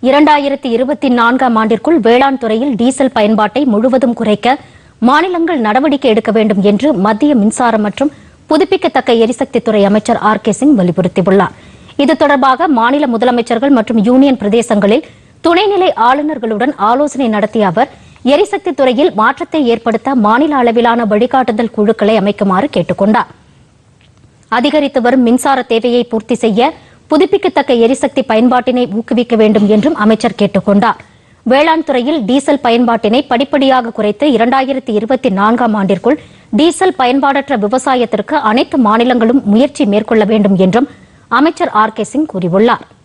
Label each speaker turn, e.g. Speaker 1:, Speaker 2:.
Speaker 1: இரண்டாயிரத்தி இருபத்தி நான்காம் ஆண்டிற்குள் வேளாண் துறையில் டீசல் பயன்பாட்டை முழுவதும் குறைக்க மாநிலங்கள் நடவடிக்கை எடுக்க வேண்டும் என்று மத்திய மின்சாரம் மற்றும் புதுப்பிக்கத்தக்க எரிசக்தித்துறை அமைச்சர் ஆர் கே சிங் வலியுறுத்தியுள்ளார் இது தொடர்பாக மாநில முதலமைச்சர்கள் மற்றும் யூனியன் பிரதேசங்களில் துணைநிலை ஆளுநர்களுடன் ஆலோசனை நடத்திய அவர் எரிசக்தி துறையில் மாற்றத்தை ஏற்படுத்த மாநில அளவிலான வழிகாட்டுதல் குழுக்களை அமைக்குமாறு கேட்டுக் கொண்டார் அதிகரித்து வரும் மின்சார தேவையை பூர்த்தி செய்ய புதுப்பிக்கத்தக்க எரிசக்தி பயன்பாட்டினை ஊக்குவிக்க வேண்டும் என்றும் அமைச்சர் கேட்டுக் கொண்டார் வேளாண் துறையில் டீசல் பயன்பாட்டினை படிப்படியாக குறைத்து இரண்டாயிரத்தி இருபத்தி நான்காம் ஆண்டிற்குள் டீசல் பயன்பாடற்ற விவசாயத்திற்கு அனைத்து மாநிலங்களும் முயற்சி மேற்கொள்ள வேண்டும் என்றும் அமைச்சர் ஆர் கே சிங் கூறியுள்ளார்